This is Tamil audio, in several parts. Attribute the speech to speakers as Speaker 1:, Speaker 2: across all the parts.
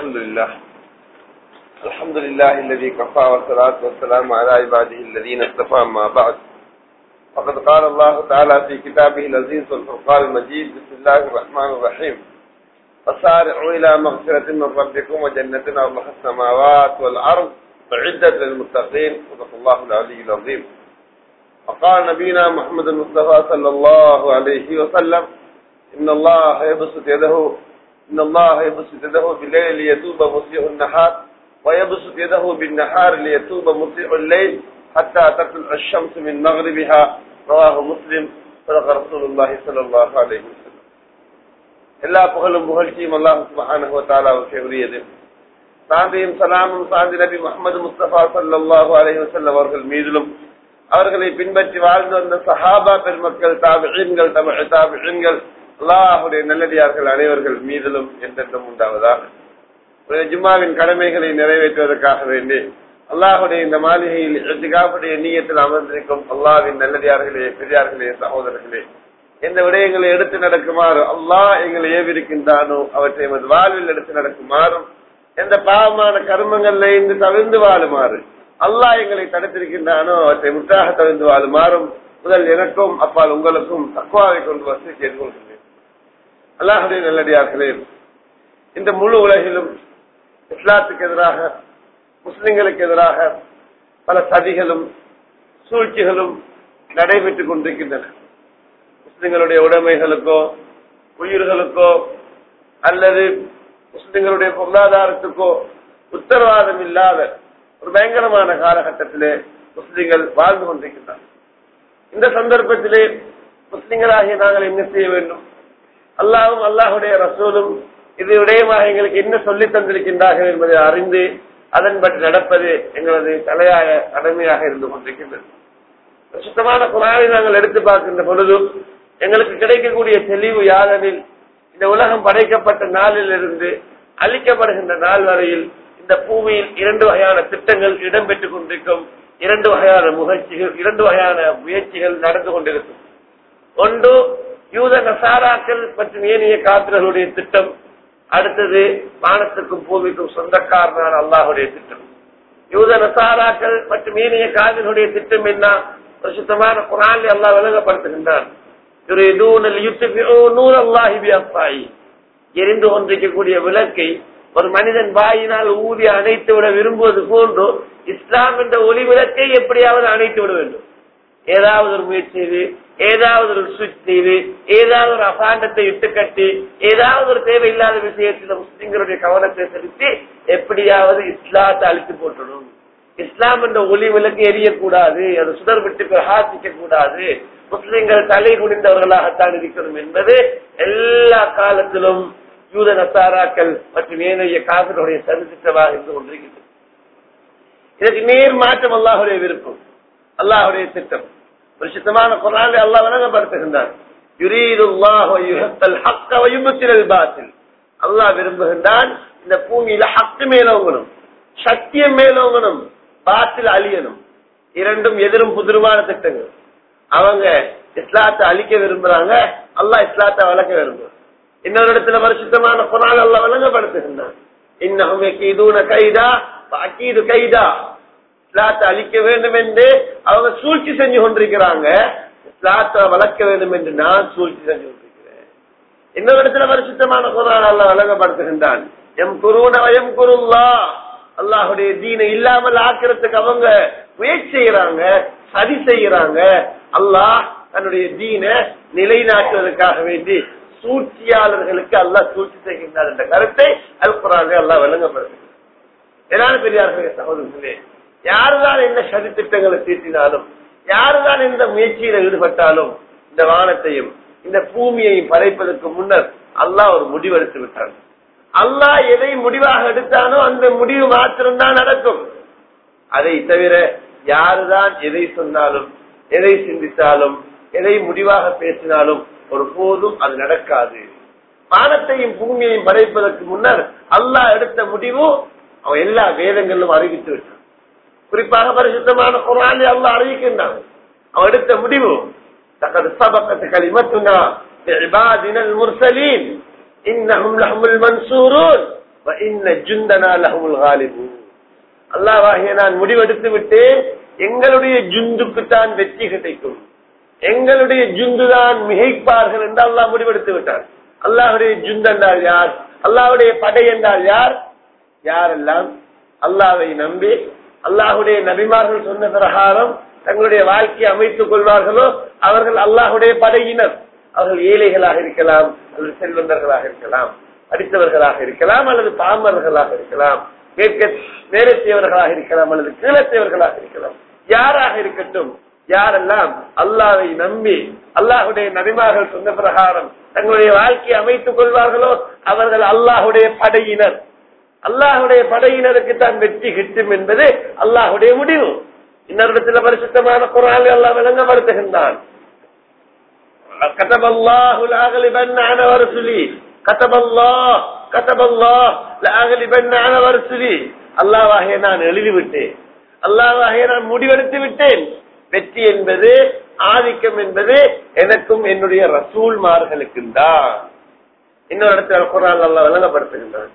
Speaker 1: الحمد لله الحمد لله الذي كفى والصلاة والسلام على عباده الذين اصطفى ما بعد فقد قال الله تعالى في كتابه العزيز والفرقان المجيد بسم الله الرحمن الرحيم فسارعوا إلى مغفرة من ربكم وجنة أرضها السماوات والأرض أعدت للمتقين صدق الله العلي العظيم وقال نبينا محمد المصطفى صلى الله عليه وسلم إن الله يبسط يده إن الله يبسط يده بالليل ليتوب مسيء النهار ويبسط يده بالنهار ليتوب مسيء الليل حتى تطلع الشمس من مغربها رواه مسلم صدق رسول الله صلى الله عليه وسلم எல்லா புகழும் புகழ்ச்சியும் அல்லாஹ் சுபஹானஹு வ தஆலாவுக்கு உரியது சாந்தியும் சலாமும் சாந்தி நபி முகமது முஸ்தபா ஸல்லல்லாஹு அலைஹி வஸல்லம் அவர்கள் மீதிலும் அவர்களை பின்பற்றி வாழ்ந்து வந்த சஹாபா பெருமக்கள் தாபிஈன்கள் தபு தாபிஈன்கள் அல்லாஹுடைய நல்லடியார்கள் அனைவர்கள் மீதிலும் என்றென்றும் உண்டாவதாக ஒரு ஜும்மாவின் கடமைகளை நிறைவேற்றுவதற்காக வேண்டி அல்லாஹுடைய இந்த மாளிகையில் எதிகாவுடைய நீயத்தில் அமர்ந்திருக்கும் அல்லாஹின் நல்லடியார்களே பெரியார்களே சகோதரர்களே எந்த விடயங்களை எடுத்து நடக்குமாறு அல்லாஹ் எங்களை ஏவிருக்கின்றானோ அவற்றை எமது வாழ்வில் எடுத்து நடக்குமாறும் எந்த பாவமான கர்மங்கள்ல இருந்து தவிர்ந்து வாழுமாறு அல்லாஹ் எங்களை தடுத்திருக்கின்றானோ அவற்றை முற்றாக தவிர்ந்து வாழுமாறும் முதல் எனக்கும் அப்பால் உங்களுக்கும் தக்குவாவை கொண்டு வசதி செய்து கொள்கிறேன் அல்லாஹுடைய நல்லடியார்களே இந்த முழு உலகிலும் இஸ்லாத்துக்கு எதிராக முஸ்லிம்களுக்கு எதிராக பல சதிகளும் சூழ்ச்சிகளும் நடைபெற்றுக் கொண்டிருக்கின்றன முஸ்லிம்களுடைய உடைமைகளுக்கோ உயிர்களுக்கோ அல்லது முஸ்லிம்களுடைய பொருளாதாரத்துக்கோ உத்தரவாதம் இல்லாத ஒரு பயங்கரமான காலகட்டத்திலே முஸ்லிம்கள் வாழ்ந்து கொண்டிருக்கின்றனர் இந்த சந்தர்ப்பத்திலே முஸ்லிம்களாகிய நாங்கள் என்ன செய்ய வேண்டும் அல்லாவும் அல்லாஹுடைய ரசூலும் இது விடயமாக எங்களுக்கு என்ன சொல்லி தந்திருக்கின்றார்கள் என்பதை அறிந்து அதன்படி நடப்பது எங்களது தலையாய கடமையாக இருந்து கொண்டிருக்கின்றது சுத்தமான குரானை நாங்கள் எடுத்து பார்க்கின்ற பொழுது எங்களுக்கு கிடைக்கக்கூடிய தெளிவு யாதெனில் இந்த உலகம் படைக்கப்பட்ட நாளில் இருந்து அளிக்கப்படுகின்ற நாள் வரையில் இந்த பூமியில் இரண்டு வகையான திட்டங்கள் இடம்பெற்றுக் கொண்டிருக்கும் இரண்டு வகையான முயற்சிகள் இரண்டு வகையான முயற்சிகள் நடந்து கொண்டிருக்கும் ஒன்று யூத நசாராக்கள் மற்றும் ஏனைய காத்திரர்களுடைய திட்டம் அடுத்தது வானத்துக்கும் பூமிக்கும் சொந்தக்காரனான அல்லாஹுடைய திட்டம் யூத நசாராக்கள் மற்றும் ஏனைய காதலுடைய திட்டம் என்ன சுத்தமான குரான் அல்லாஹ் விளங்கப்படுத்துகின்றான் எரிந்து கொண்டிருக்கக்கூடிய விளக்கை ஒரு மனிதன் வாயினால் ஊதி அணைத்து விட விரும்புவது போன்று இஸ்லாம் என்ற ஒளி விளக்கை எப்படியாவது அணைத்து விட வேண்டும் ஏதாவது ஒரு முயற்சி செய்து ஏதாவது ஒரு சுவிச் செய்து ஏதாவது ஒரு அசாண்டத்தை இட்டு கட்டி ஏதாவது ஒரு தேவையில்லாத விஷயத்தில் முஸ்லிம்களுடைய கவனத்தை செலுத்தி எப்படியாவது இஸ்லாத்தை அழித்து போட்டணும் இஸ்லாம் என்ற ஒளி விளக்கு எரியக்கூடாது அது சுடர் விட்டு பிரகாசிக்க கூடாது முஸ்லிம்கள் தலை குனிந்தவர்களாகத்தான் இருக்கணும் என்பது எல்லா காலத்திலும் யூத நசாராக்கள் மற்றும் ஏனைய காதலுடைய சதித்திட்டமாக இருந்து கொண்டிருக்கிறது இதற்கு நேர் மாற்றம் அல்லாஹுடைய விருப்பம் அல்லாஹுடைய திட்டம் ஒரு சுத்தமான குரானை அல்லாஹ் விளங்கப்படுத்துகின்றான் அல்லாஹ் விரும்புகின்றான் இந்த பூமியில ஹக்கு மேலோங்கணும் சத்தியம் மேலோங்கணும் பாத்தில் அழியணும் இரண்டும் எதிரும் புதிருமான திட்டங்கள் அவங்க இஸ்லாத்தை அழிக்க விரும்புறாங்க அல்லாஹ் இஸ்லாத்தை வளர்க்க விரும்புறாங்க இன்னொரு இடத்துல பரிசுத்தமான குரான் அல்லாஹ் விளங்கப்படுத்துகின்றான் இன்னும் கைதா அக்கீது கைதா இஸ்லாத்தை அழிக்க வேண்டும் என்று அவங்க சூழ்ச்சி செஞ்சு கொண்டிருக்கிறாங்க இஸ்லாத்தை வளர்க்க வேண்டும் என்று நான் சூழ்ச்சி செஞ்சு கொண்டிருக்கிறேன் இன்னொரு இடத்துல பரிசுத்தமான குரான் அல்ல வழங்கப்படுத்துகின்றான் எம் குருன எம் குருல்லா அல்லாஹுடைய தீனை இல்லாமல் ஆக்கிறதுக்கு அவங்க முயற்சி செய்யறாங்க சதி செய்யறாங்க அல்லாஹ் தன்னுடைய தீன நிலைநாட்டுவதற்காக வேண்டி சூழ்ச்சியாளர்களுக்கு அல்லாஹ் சூழ்ச்சி செய்கின்றார் என்ற கருத்தை அல் குரான் அல்லாஹ் வழங்கப்படுகிறது ஏதாவது பெரியார்களே சகோதரர்களே யாருதான் என்ன சதி திட்டங்களை தீட்டினாலும் யாருதான் எந்த முயற்சியில ஈடுபட்டாலும் இந்த வானத்தையும் இந்த பூமியையும் படைப்பதற்கு முன்னர் அல்லாஹ் ஒரு முடிவெடுத்து விட்டான் அல்லாஹ் எதை முடிவாக எடுத்தானோ அந்த முடிவு மாத்திரம்தான் நடக்கும் அதை தவிர யாருதான் எதை சொன்னாலும் எதை சிந்தித்தாலும் எதை முடிவாக பேசினாலும் ஒரு போதும் அது நடக்காது வானத்தையும் பூமியையும் படைப்பதற்கு முன்னர் அல்லாஹ் எடுத்த முடிவு அவன் எல்லா வேதங்களிலும் அறிவித்து விட்டான் குறிப்பாக பரிசுத்தமான குரானை அல்லாஹ் அறிவிக்கின்றான் அவன் எடுத்த முடிவு தகது சபக்கத்து கலிமத்துனா لعبادنا المرسلين إنهم لهم المنصورون அல்லாவாகிய நான் முடிவெடுத்து விட்டேன் எங்களுடைய ஜுந்துக்கு தான் வெற்றி கிடைக்கும் எங்களுடைய ஜுந்து தான் மிகைப்பார்கள் என்று அல்லாஹ் முடிவெடுத்து விட்டார் அல்லாஹுடைய ஜுந்து என்றால் யார் அல்லாஹுடைய படை என்றால் யார் யாரெல்லாம் அல்லாவை நம்பி அல்லாஹுடைய நபிமார்கள் சொன்ன பிரகாரம் தங்களுடைய வாழ்க்கையை அமைத்துக் கொள்வார்களோ அவர்கள் அல்லாஹுடைய படையினர் அவர்கள் ஏழைகளாக இருக்கலாம் அல்லது செல்வந்தர்களாக இருக்கலாம் படித்தவர்களாக இருக்கலாம் அல்லது பாமர்களாக இருக்கலாம் கேட்க நேரத்தையவர்களாக இருக்கலாம் அல்லது கீழத்தையவர்களாக இருக்கலாம் யாராக இருக்கட்டும் யாரெல்லாம் அல்லாவை நம்பி அல்லாஹுடைய நபிமார்கள் சொன்ன பிரகாரம் தங்களுடைய வாழ்க்கையை அமைத்துக் கொள்வார்களோ அவர்கள் அல்லாஹுடைய படையினர் அல்லாஹுடைய படையினருக்கு தான் வெற்றி கிட்டும் என்பது அல்லாஹுடைய முடிவு இன்னொரு பரிசுத்தமான குரான் அல்லாஹ் விளங்கப்படுத்துகின்றான் كتب الله لأغلبن أنا ورسلي كتب الله كتب الله لأغلبن أنا ورسلي அல்லாவாகிய நான் எழுதிவிட்டேன் அல்லாவாகிய நான் முடிவெடுத்து விட்டேன் வெற்றி என்பது ஆதிக்கம் என்பது எனக்கும் என்னுடைய ரசூல்மார்களுக்கும் தான் இன்னொரு இடத்துல குரான் அல்லா விளங்கப்படுத்துகின்றான்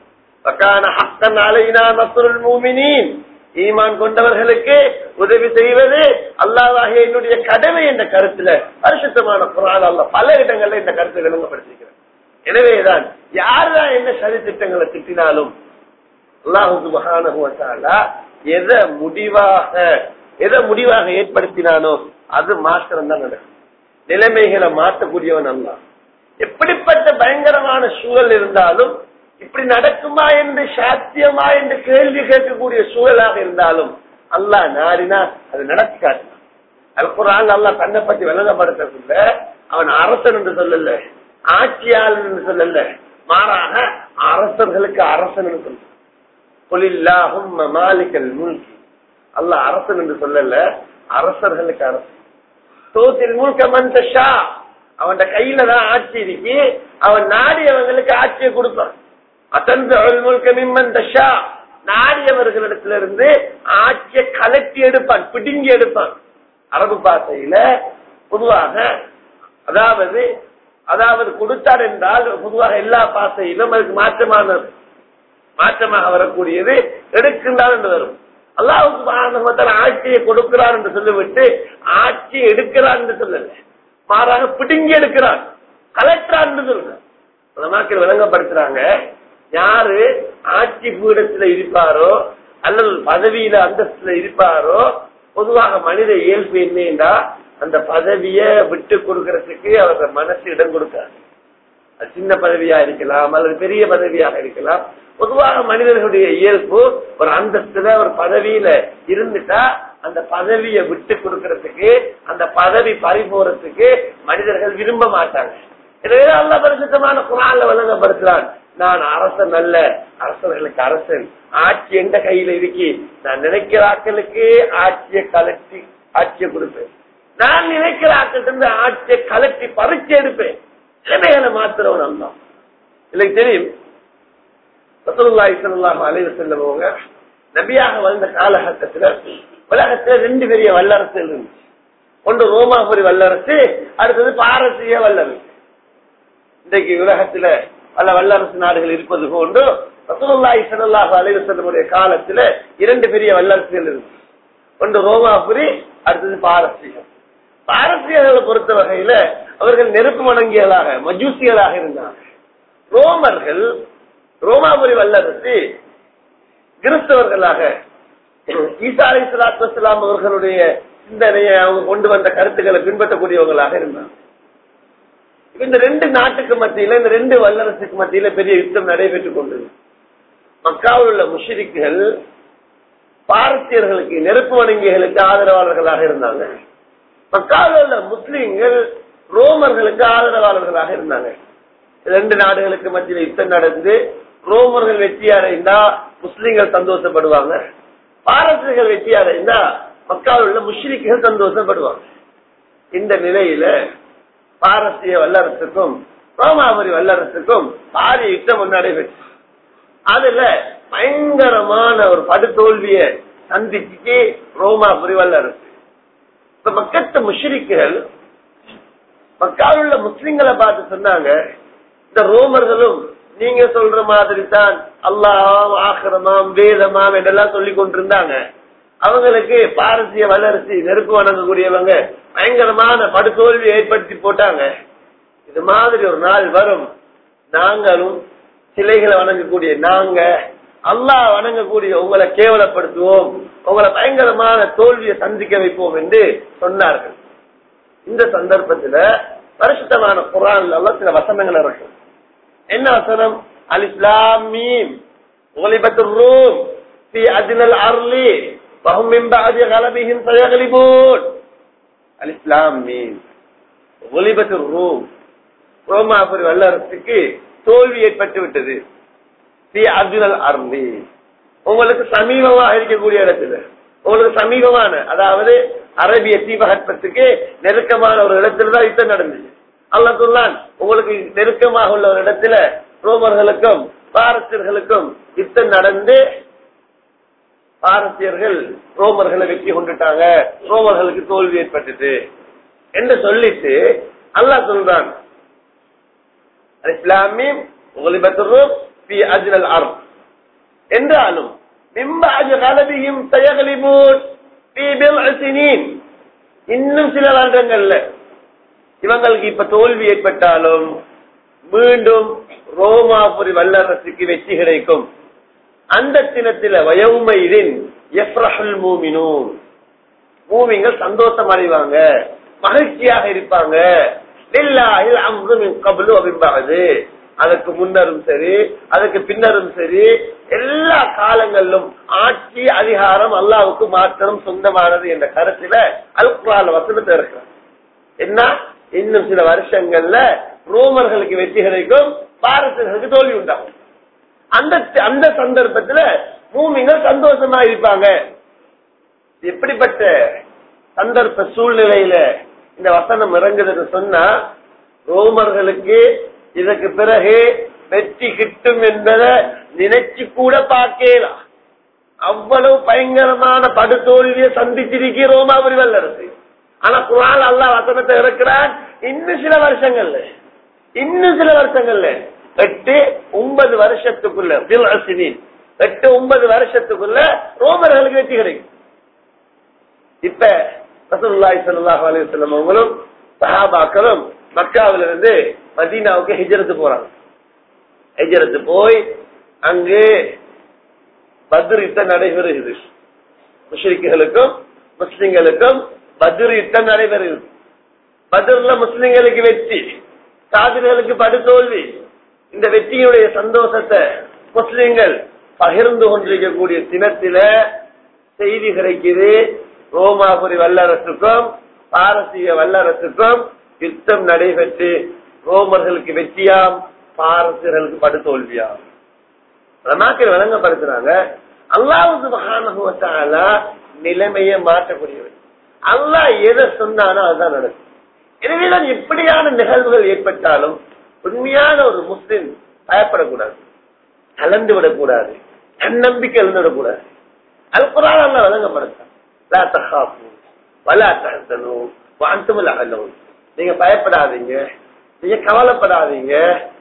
Speaker 1: ஈமான் கொண்டவர்களுக்கு உதவி செய்வது அல்லாவாகிய என்னுடைய கடமை என்ற கருத்துல பரிசுத்தமான குரான் அல்ல பல இடங்கள்ல இந்த கருத்தை விளங்கப்படுத்திருக்கிறார் எனவேதான் யாருதான் என்ன சரி திட்டங்களை திட்டினாலும் அல்லாஹு மகான எதை முடிவாக எதை முடிவாக ஏற்படுத்தினானோ அது மாத்திரம் தான் நடக்கும் நிலைமைகளை மாற்றக்கூடியவன் அல்ல எப்படிப்பட்ட பயங்கரமான சூழல் இருந்தாலும் இப்படி நடக்குமா என்று சாத்தியமா என்று கேள்வி கேட்கக்கூடிய சூழலாக இருந்தாலும் அல்லாஹ் நாடினா அது நடத்தி காட்டினான் அல்குரான் அல்லா தன்னை பத்தி விளங்கப்படுத்தக்குள்ள அவன் அரசன் என்று சொல்லல ஆட்சியாளன் என்று சொல்லல மாறாக அரசர்களுக்கு அரசன் என்று சொல்ல பொலில்லாகும் மாலிக்கல் மூழ்கி அல்லாஹ் அரசன் என்று சொல்லல அரசர்களுக்கு அரசன் தோத்தில் மூழ்க மந்தஷா அவன் கையில தான் ஆட்சி இருக்கு அவன் நாடியவங்களுக்கு ஆட்சியை கொடுப்பான் நாடியவர்களிடத்திலிருந்து ஆட்சியை கலட்டி எடுப்பான் பிடுங்கி எடுப்பான் அரபு பாஷையில பொதுவாக அதாவது அதாவது கொடுத்தார் என்றால் பொதுவாக எல்லா பாசையிலும் அதுக்கு மாற்றமானது மாற்றமாக வரக்கூடியது எடுக்கின்றார் என்று வரும் அல்லாவுக்கு ஆட்சியை கொடுக்கிறார் என்று சொல்லிவிட்டு ஆட்சி எடுக்கிறார் என்று சொல்லல மாறாக பிடுங்கி எடுக்கிறார் கலெக்டர் என்று சொல்றார் மக்கள் விளங்கப்படுத்துறாங்க யாரு ஆட்சி பீடத்துல இருப்பாரோ அல்லது பதவியில அந்தஸ்துல இருப்பாரோ பொதுவாக மனித இயல்பு என்னன்னா அந்த பதவிய விட்டு கொடுக்கறதுக்கு அவர் மனசு இடம் கொடுக்காது அது சின்ன பதவியா இருக்கலாம் அல்லது பெரிய பதவியாக இருக்கலாம் பொதுவாக மனிதர்களுடைய இயல்பு ஒரு அந்தஸ்துல ஒரு பதவியில இருந்துட்டா அந்த பதவியை விட்டு கொடுக்கறதுக்கு அந்த பதவி பறி போறதுக்கு மனிதர்கள் விரும்ப மாட்டாங்க எனவே அல்ல பரிசுத்தமான குரான்ல வழங்கப்படுத்துறான் நான் அரசன் அல்ல அரசர்களுக்கு அரசன் ஆட்சி எந்த கையில இருக்கி நான் நினைக்கிற ஆட்களுக்கு ஆட்சியை கலட்டி ஆட்சியை கொடுப்பேன் நான் நினைக்கிற ஆட்கள் இருந்து ஆட்சியை கலட்டி பறிச்சு எடுப்பேன் நிலைமைகளை மாத்திரவன் அல்லா இல்லை தெரியும் ரசூலுல்லாஹி ஸல்லல்லாஹு அலைஹி வஸல்லம் அவங்க நபியாக வந்த காலகட்டத்துல உலகத்துல ரெண்டு பெரிய வல்லரசு இருந்துச்சு ஒன்று ரோமாபுரி வல்லரசு அடுத்தது பாரசீக வல்லரசு இன்றைக்கு உலகத்துல பல வல்லரசு நாடுகள் இருப்பது போன்று ரசூலுல்லாஹி ஸல்லல்லாஹு அலைஹி வஸல்லமுடைய காலத்துல இரண்டு பெரிய வல்லரசுகள் இருந்துச்சு ஒன்று ரோமாபுரி அடுத்தது பாரசீகம் பாரசீகர்களை பொறுத்த வகையில அவர்கள் நெருப்பு வணங்கியலாக மஜூசியலாக இருந்தாங்க ரோமர்கள் ரோமாபுரி வல்லரசு கிறிஸ்தவர்களாக ஈசா அலி சலாத்து வலாம் அவர்களுடைய சிந்தனையை அவங்க கொண்டு வந்த கருத்துக்களை பின்பற்றக்கூடியவங்களாக இருந்தாங்க இந்த ரெண்டு நாட்டுக்கு மத்தியில இந்த ரெண்டு வல்லரசுக்கு மத்தியில பெரிய யுத்தம் நடைபெற்றுக் கொண்டது மக்காவில் உள்ள முஷிரிக்குகள் பாரசியர்களுக்கு நெருப்பு வணங்கிகளுக்கு ஆதரவாளர்களாக இருந்தாங்க மக்காவில் உள்ள முஸ்லீம்கள் ரோமர்களுக்கு ஆதரவாளர்களாக இருந்தாங்க ரெண்டு நாடுகளுக்கு மத்தியில் யுத்தம் நடந்து ரோமர்கள் வெற்றி அடைந்தா முஸ்லீம்கள் சந்தோஷப்படுவாங்க பாரசீகர்கள் வெற்றி அடைந்தா மக்காவில் உள்ள முஸ்லிம்கள் சந்தோஷப்படுவாங்க இந்த நிலையில பாரசீக வல்லரசுக்கும் ரோமாபுரி வல்லரசுக்கும் பாரிய யுத்தம் முன்னாடி பெற்று அதுல பயங்கரமான ஒரு படுதோல்விய சந்திச்சு ரோமாபுரி வல்லரசு இப்ப மக்கத்து முஷ்ரிக்குகள் மக்காவில் உள்ள முஸ்லிம்களை பார்த்து சொன்னாங்க இந்த ரோமர்களும் நீங்க சொல்ற மாதிரி தான் அல்லாஹ் ஆக்கிரமாம் வேதமாம் என்றெல்லாம் சொல்லி கொண்டிருந்தாங்க அவங்களுக்கு பாரசிய வளர்ச்சி நெருப்பு வணங்கக்கூடியவங்க பயங்கரமான படுதோல்வி ஏற்படுத்தி போட்டாங்க இது மாதிரி ஒரு நாள் வரும் நாங்களும் சிலைகளை வணங்கக்கூடிய நாங்க அல்லாஹ் வணங்கக்கூடிய உங்களை கேவலப்படுத்துவோம் உங்களை பயங்கரமான தோல்வியை சந்திக்க வைப்போம் என்று சொன்னார்கள் இந்த சந்தர்ப்பத்துல பரிசுத்தமான குரான் எல்லாம் சில வசனங்கள் இருக்கு என்ன வசனம் அல் இஸ்லாமீம் غلبت الروم في أدنى الأرض وهم من بعد غلبهم سيغلبون الإسلام مين غلبت الروم ரோமாபுரி வல்லரசுக்கு தோல்வி ஏற்பட்டு விட்டது في أدنى الأرض உங்களுக்கு சமீபமாக இருக்கக்கூடிய இடத்துல உங்களுக்கு சமீபமான அதாவது அரபிய தீபகற்பத்துக்கு நெருக்கமான ஒரு இடத்துல தான் யுத்தம் நடந்துச்சு அல்ல சொல்லான் உங்களுக்கு நெருக்கமாக உள்ள ஒரு இடத்துல ரோமர்களுக்கும் பாரசியர்களுக்கும் யுத்தம் நடந்து பாரசியர்கள் ரோமர்களை வெற்றி கொண்டுட்டாங்க ரோமர்களுக்கு தோல்வி ஏற்பட்டது என்று சொல்லிட்டு அல்லாஹ் சொல்றான் இஸ்லாமியும் உங்களிபத்தும் அஜ்னல் அர்ப் என்றாலும் மிம்பாஜ கலபியும் தயகலிபூன் இன்னும் சில வருடங்கள்ல இவங்களுக்கு இப்ப தோல்வி ஏற்பட்டாலும் மீண்டும் ரோமாபுரி வல்லரசுக்கு வெற்றி கிடைக்கும் அந்த தினத்தில வயவுமையின் எஃப்ரஹுல் மூமினூன் மூமிங்கள் சந்தோஷம் அடைவாங்க மகிழ்ச்சியாக இருப்பாங்க லில்லாஹில் அம்ரு மின் கப்லு அபிம்பாது அதற்கு முன்னரும் சரி அதுக்கு பின்னரும் சரி எல்லா காலங்களிலும் ஆட்சி அதிகாரம் அல்லாவுக்கு மாத்திரம் சொந்தமானது என்ற கருத்துல அல்குரால் வசனத்தை இருக்கிறார் என்ன இன்னும் சில வருஷங்கள்ல ரோமர்களுக்கு வெற்றி கிடைக்கும் பாரசர்களுக்கு தோல்வி உண்டாகும் அந்த அந்த சந்தர்ப்பத்துல பூமிகள் சந்தோஷமா இருப்பாங்க எப்படிப்பட்ட சந்தர்ப்ப சூழ்நிலையில இந்த வசனம் இறங்குதுன்னு சொன்னா ரோமர்களுக்கு இதற்கு பிறகு வெற்றி கிட்டும் என்பதை நினைச்சு கூட பார்க்கலாம் அவ்வளவு பயங்கரமான படுதோல்வியை சந்திச்சிருக்கி ரோமாபுரி வல்லரசு ஆனா குரான் அல்லா வசனத்தை இருக்கிறான் இன்னும் சில வருஷங்கள்ல இன்னும் சில வருஷங்கள்ல எட்டு ஒன்பது வருஷத்துக்குள்ள எட்டு ஒன்பது வருஷத்துக்குள்ள ரோமர்களுக்கு வெற்றி கிடைக்கும் இப்ப ரசூலுல்லாஹி ஸல்லல்லாஹு அலைஹி வஸல்லம் அவங்களும் சஹாபாக்களும் மக்காவில இருந்து மதீனாவுக்கு ஹிஜ்ரத்து போறாங்க ஹிஜ்ரத்து போய் அங்கு பத்ர் யுத்தம் நடைபெறுகிறது முஷ்ரிக்குகளுக்கும் முஸ்லிம்களுக்கும் பத்ர் யுத்தம் நடைபெறுகிறது பத்ர்ல முஸ்லிம்களுக்கு வெற்றி காதிர்களுக்கு படுதோல்வி இந்த வெற்றியுடைய சந்தோஷத்தை முஸ்லிம்கள் பகிர்ந்து கொண்டிருக்கக்கூடிய தினத்தில செய்தி கிடைக்குது ரோமாபுரி வல்லரசுக்கும் பாரசீக வல்லரசுக்கும் யுத்தம் நடைபெற்று ரோமர்களுக்கு வெற்றியாம் பாரசீகர்களுக்கு படுதோல்வியாம் மக்கள் வழங்கப்படுத்துறாங்க அல்லாவுக்கு மகானுவத்தால நிலைமையை மாற்றக்கூடியவர் அல்லாஹ் எதை சொன்னானோ அதுதான் நடக்கும் எனவேதான் எப்படியான நிகழ்வுகள் ஏற்பட்டாலும் உண்மையான ஒரு முஸ்லிம் பயப்படக்கூடாது கலந்து விடக்கூடாது தன்னம்பிக்கை இழந்து விடக்கூடாது அது குரான் அல்ல வழங்கப்படுத்தான் நீங்க பயப்படாதீங்க நீங்க கவலைப்படாதீங்க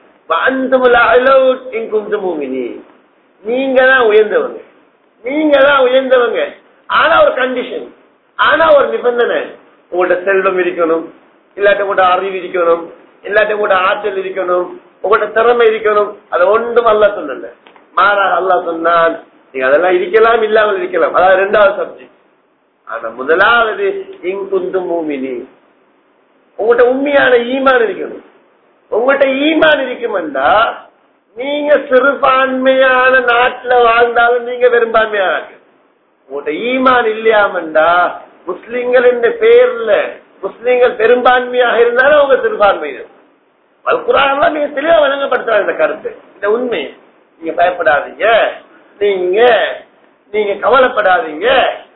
Speaker 1: நீங்க தான் உயர்ந்தவங்க நீங்க தான் உயர்ந்தவங்க ஆனா ஒரு கண்டிஷன் ஆனா ஒரு நிபந்தனை உங்கள்ட்ட செல்வம் இருக்கணும் இல்லாட்ட உங்கள்ட்ட அறிவு இருக்கணும் இல்லாட்ட உங்கள்ட்ட ஆற்றல் இருக்கணும் உங்கள்ட்ட திறமை இருக்கணும் அதை ஒன்றும் அல்ல சொல்லல மாறாக அல்லா சொன்னான் நீங்க அதெல்லாம் இருக்கலாம் இல்லாமல் இருக்கலாம் அதாவது ரெண்டாவது சப்ஜெக்ட் ஆனா முதலாவது இங்குந்து மூமினி உங்கள்ட்ட உண்மையான ஈமான் இருக்கணும் உங்கள்ட்ட ஈமான் இருக்குமெண்டா நீங்க சிறுபான்மையான நாட்டுல வாழ்ந்தாலும் நீங்க பெரும்பான்மையான உங்கள்ட்ட ஈமான் இல்லையாமண்டா முஸ்லிம்கள் என்ற பேர்ல முஸ்லிம்கள் பெரும்பான்மையாக இருந்தாலும் அவங்க சிறுபான்மையினர் குரான் நீங்க தெளிவா வழங்கப்படுத்துறாங்க இந்த கருத்து இந்த உண்மை நீங்க பயப்படாதீங்க நீங்க நீங்க கவலைப்படாதீங்க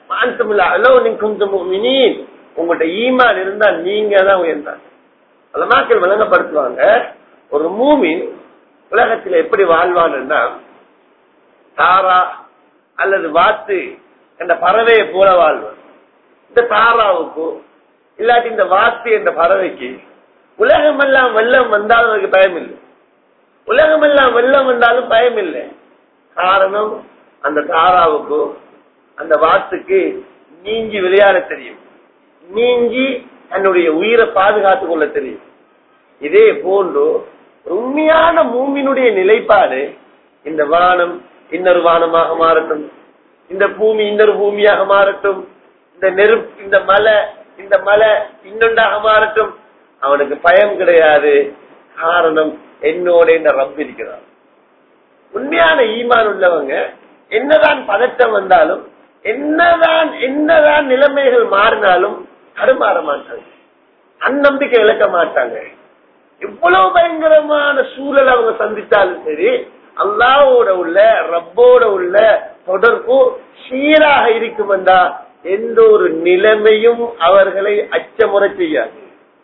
Speaker 1: உங்கள்ட்ட ஈமான் இருந்தா நீங்க தான் உயர்ந்தாங்க பல நாட்கள் விளங்கப்படுத்துவாங்க ஒரு மூமின் உலகத்தில் எப்படி வாழ்வான்னா தாரா அல்லது வாத்து என்ற பறவையை போல வாழ்வான் இந்த தாராவுக்கு இல்லாட்டி இந்த வாத்து என்ற பறவைக்கு உலகம் எல்லாம் வெள்ளம் வந்தால் அவருக்கு பயம் இல்லை உலகம் எல்லாம் வெள்ளம் வந்தாலும் பயம் இல்லை காரணம் அந்த தாராவுக்கு அந்த வாத்துக்கு நீங்கி விளையாட தெரியும் நீங்கி தன்னுடைய உயிரை பாதுகாத்துக் கொள்ள தெரியும் இதே போன்று உண்மையான மூமினுடைய நிலைப்பாடு இந்த வானம் இன்னொரு வானமாக மாறட்டும் இந்த பூமி இன்னொரு பூமியாக மாறட்டும் இந்த நெருப்பு இந்த மலை இந்த மலை இன்னொன்றாக மாறட்டும் அவனுக்கு பயம் கிடையாது காரணம் என்னோட இந்த ரப் இருக்கிறான் உண்மையான ஈமான் உள்ளவங்க என்னதான் பதட்டம் வந்தாலும் என்னதான் என்னதான் நிலைமைகள் மாறினாலும் தடுமாற மாட்டாங்க அந்நம்பிக்கை இழக்க மாட்டாங்க எவ்வளவு பயங்கரமான சூழல் அவங்க சந்தித்தாலும் சரி அல்லாவோட உள்ள ரப்போட உள்ள தொடர்பு சீராக இருக்கும் என்றா எந்த ஒரு நிலைமையும் அவர்களை அச்சமுறை செய்யாது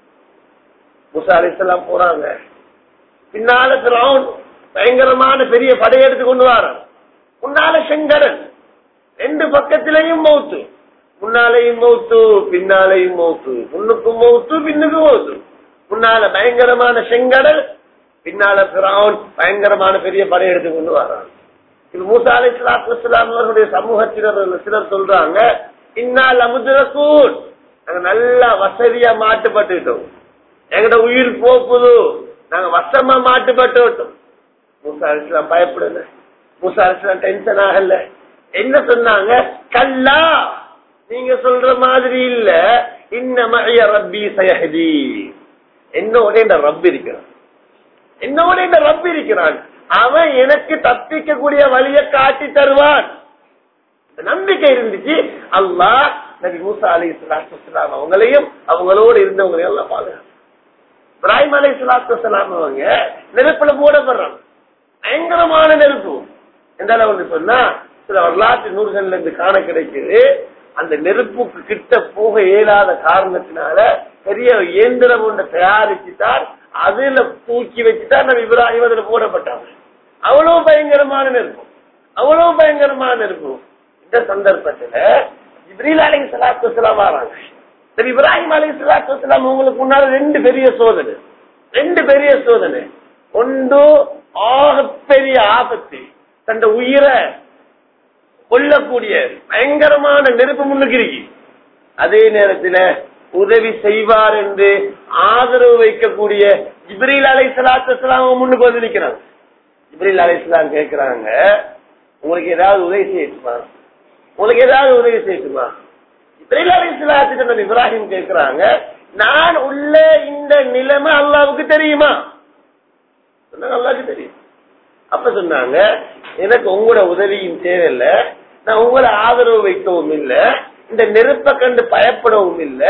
Speaker 1: முசா அலிசல்லாம் போறாங்க பின்னால திராவன் பயங்கரமான பெரிய படையெடுத்து கொண்டு வரான் முன்னால செங்கடல் ரெண்டு பக்கத்திலையும் மௌத்து முன்னாலையும் மௌத்து பின்னாலையும் மௌத்து முன்னுக்கும் மௌத்து பின்னுக்கும் மௌத்து முன்னால பயங்கரமான செங்கடல் பின்னால பிராவன் பயங்கரமான பெரிய படையெடுத்து கொண்டு வரான் இது மூசா அலி இஸ்லாம் அவர்களுடைய சமூகத்தினர் சிலர் சொல்றாங்க இன்னால் அமுதுரசூன் நாங்க நல்லா வசதியா மாட்டுப்பட்டுட்டோம் எங்கட உயிர் போக்குது நாங்க வசமா மாட்டுப்பட்டு விட்டோம் மூசா அலிஸ்லாம் பயப்படல மூசா அலிஸ்லாம் டென்ஷன் ஆகல என்ன சொன்னாங்க கல்லா நீங்க சொல்ற மாதிரி இல்ல இன்னமய ரப்பி சயஹதி என்னோட இந்த ரப் இருக்கிறான் என்னோட இந்த ரப் இருக்கிறான் அவன் எனக்கு தப்பிக்கக்கூடிய வழியை காட்டி தருவான் நம்பிக்கை இருந்துச்சு அல்லாஹ் நபி மூசா அலி இஸ்லாம் அவங்களையும் அவங்களோட இருந்தவங்களையும் எல்லாம் பாதுகாப்பு இப்ராஹிம் அலி இஸ்லாம் அவங்க நெருப்புல போடப்படுறாங்க பயங்கரமான நெருப்பு எந்த அளவுன்னு சொன்னா சில வரலாற்று நூல்கள்ல இருந்து காண கிடைக்குது அந்த நெருப்புக்கு கிட்ட போக இயலாத காரணத்தினால பெரிய இயந்திரம் ஒன்றை தயாரிச்சுட்டார் அதுல தூக்கி வச்சுதான் நம்ம இப்ராஹிம் அதுல போடப்பட்டாங்க அவ்வளவு பயங்கரமான நெருப்பு அவ்வளவு பயங்கரமான நெருப்பு இந்த சந்தர்ப்பத்துல இப்ரீல் அலி சலாத்து வலாம் வராங்க சரி இப்ராஹிம் அலி சலாத்து வலாம் உங்களுக்கு முன்னால ரெண்டு பெரிய சோதனை ரெண்டு பெரிய சோதனை ஒன்று ஆகப்பெரிய ஆபத்து தந்த உயிரை கொல்லக்கூடிய பயங்கரமான நெருப்பு முன்னுக்கு இருக்கு அதே நேரத்தில் உதவி செய்வார் என்று ஆதரவு வைக்கக்கூடிய ஜிப்ரீல் அலை சலாத்து முன்னுக்கு வந்து நிக்கிறாங்க ஜிப்ரீல் அலை சலாம் கேட்கிறாங்க உங்களுக்கு ஏதாவது உதவி செய்யட்டுமா உங்களுக்கு ஏதாவது உதவி செய்யட்டுமா ஜிப்ரீல் அலை சலாத்து இப்ராஹிம் கேட்கிறாங்க நான் உள்ள இந்த நிலைமை அல்லாவுக்கு தெரியுமா அல்லாவுக்கு தெரியும் அப்ப சொன்னாங்க எனக்கு உங்களோட உதவியும் தேவையில்லை நான் உங்களை ஆதரவு வைக்கவும் இல்ல இந்த நெருப்ப கண்டு பயப்படவும் இல்ல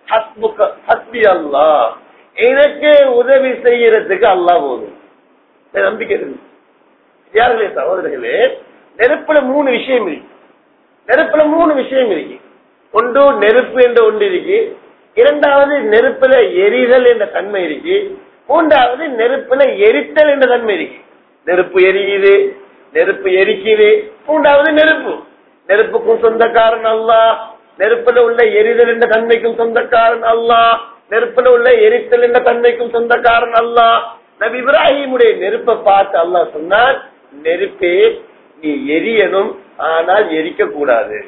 Speaker 1: ஹஸ்பி அல்லா எனக்கு உதவி செய்யறதுக்கு அல்லா போதும் நம்பிக்கை இருக்கு யார்களே சகோதரர்களே நெருப்புல மூணு விஷயம் இருக்கு நெருப்புல மூணு விஷயம் இருக்கு ஒன்று நெருப்பு என்ற ஒன்று இருக்கு இரண்டாவது நெருப்புல எரிதல் என்ற தன்மை இருக்கு மூன்றாவது நெருப்புல எரித்தல் என்ற தன்மை இருக்கு நெருப்பு எரியுது நெருப்பு எரிக்குது மூன்றாவது நெருப்பு நெருப்புக்கும் சொந்தக்காரன் அல்லா நெருப்புல உள்ள எரிதல் என்ற தன்மைக்கும் சொந்தக்காரன் அல்லா நெருப்புல உள்ள எரித்தல் என்ற தன்மைக்கும் சொந்தக்காரன் அல்லா நபி இப்ராஹிமுடைய நெருப்பை பார்த்து அல்லா சொன்னார் நெருப்பே நீ எரியணும் ஆனால் எரிக்க கூடாது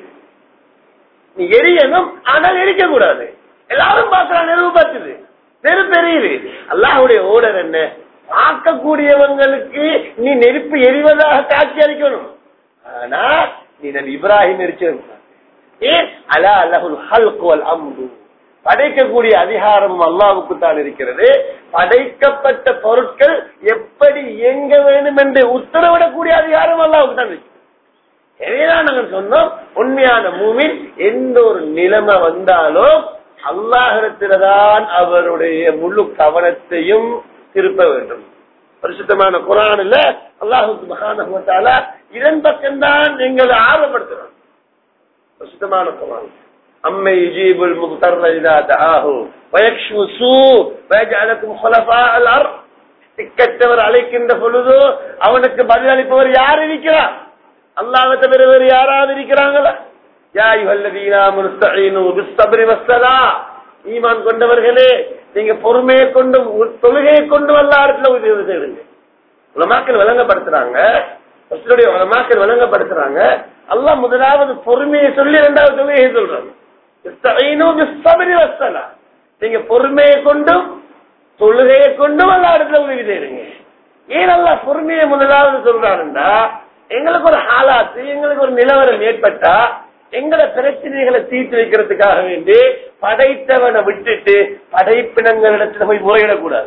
Speaker 1: நீ எரியணும் ஆனால் எரிக்க கூடாது எல்லாரும் பார்க்கலாம் நெருப்பு பார்த்துது நெருப்பு எரியுது அல்லாஹுடைய ஓடர் என்ன பார்க்கக்கூடியவங்களுக்கு நீ நெருப்பு எரிவதாக காட்சி அளிக்கணும் ஆனா நீ நபி இப்ராஹிம் எரிச்சிருக்க ஏன் அலா அல்லாஹுல் ஹல்குவல் அம்பு படைக்கக்கூடிய அதிகாரம் அல்லாவுக்கு தான் இருக்கிறது படைக்கப்பட்ட பொருட்கள் எப்படி இயங்க வேண்டும் என்று உத்தரவிடக்கூடிய அதிகாரம் அல்லாவுக்கு தான் இருக்கு எனவேதான் நாங்கள் சொன்னோம் உண்மையான மூவின் எந்த ஒரு நிலைமை வந்தாலும் அல்லாஹிடத்தில்தான் அவருடைய முழு கவனத்தையும் திருப்ப வேண்டும் பரிசுத்தமான குரான்ல அல்லாஹு மகான இதன் பக்கம்தான் எங்களை ஆர்வப்படுத்துறோம் பரிசுத்தமான குரான் அம்மை யுஜீபுல் முக்தர் இதா தஆஹு வயக்ஷு சூ வயஜஅலக்கும் ஹுலஃபா அல் அர்த் திக்கற்றவர் அழைக்கின்ற பொழுது அவனுக்கு பதிலளிப்பவர் யார் இருக்கிறார் அல்லாஹ்வை தவிர வேறு யாராவது இருக்கிறாங்களா யா அய்யுஹல்லதீனா முஸ்தஈனு பிஸ்ஸப்ரி வஸ்ஸலா ஈமான் கொண்டவர்களே நீங்க பொறுமையை கொண்டு தொழுகையை கொண்டு வல்லாரத்துல உதவி செய்யுங்க உலமாக்கள் விளங்கப்படுத்துறாங்க ரசூலுடைய உலமாக்கள் விளங்கப்படுத்துறாங்க அல்லாஹ் முதலாவது பொறுமையை சொல்லி இரண்டாவது தொழுகையை சொல்றாங்க இஸ்தஈனு பிஸ்ஸப்ரி வஸ்ஸலா. நீங்க பொறுமையை கொண்டும் தொழுகையை கொண்டும் அல்லா இடத்துல உதவி செய்யுங்க ஏன் அல்லா பொறுமையை முதலாவது சொல்றாருண்டா எங்களுக்கு ஒரு ஆளாத்து எங்களுக்கு ஒரு நிலவரம் ஏற்பட்டா எங்களை பிரச்சனைகளை தீர்த்து வைக்கிறதுக்காக வேண்டி படைத்தவனை விட்டுட்டு படைப்பினங்களிடத்துல போய் முறையிடக்கூடாது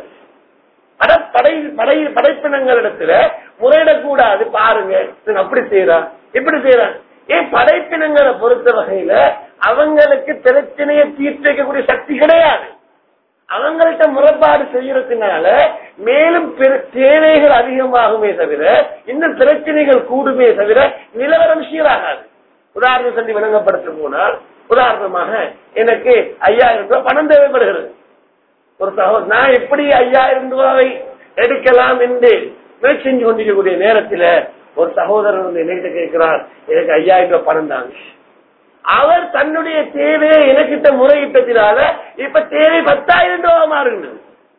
Speaker 1: அட படை படை படைப்பினங்களிடத்துல முறையிடக்கூடாது பாருங்க இவன் அப்படி செய்யறான் இப்படி செய்யறான் ஏன் படைப்பினங்களை பொறுத்த வகையில அவங்களுக்கு பிரச்சனையை தீர்த்து வைக்கக்கூடிய சக்தி கிடையாது அவங்கள்ட்ட முறைப்பாடு செய்யறதுனால மேலும் பிற- தேவைகள் அதிகமாகுமே தவிர இன்னும் பிரச்சனைகள் கூடுமே தவிர நிலவரம் சீராகாது உதாரணம் சொல்லி விளங்கப்படுத்த போனால் உதாரணமாக எனக்கு ஐயாயிரம் ரூபாய் பணம் தேவைப்படுகிறது ஒரு சகோதரர் நான் எப்படி ஐயாயிரம் ரூபாவை எடுக்கலாம் என்று முயற்சி செஞ்சு கொண்டிருக்கக்கூடிய நேரத்தில் ஒரு சகோதரர் வந்து என்னிட்ட கேட்கிறார் எனக்கு ஐயாயிரம் ரூபாய் பணம் தாங்க அவர் தன்னுடைய தேவையை எனக்கிட்ட முறையிட்டதினால இப்ப தேவை பத்தாயிரம் ரூபாய் மாறுகிறது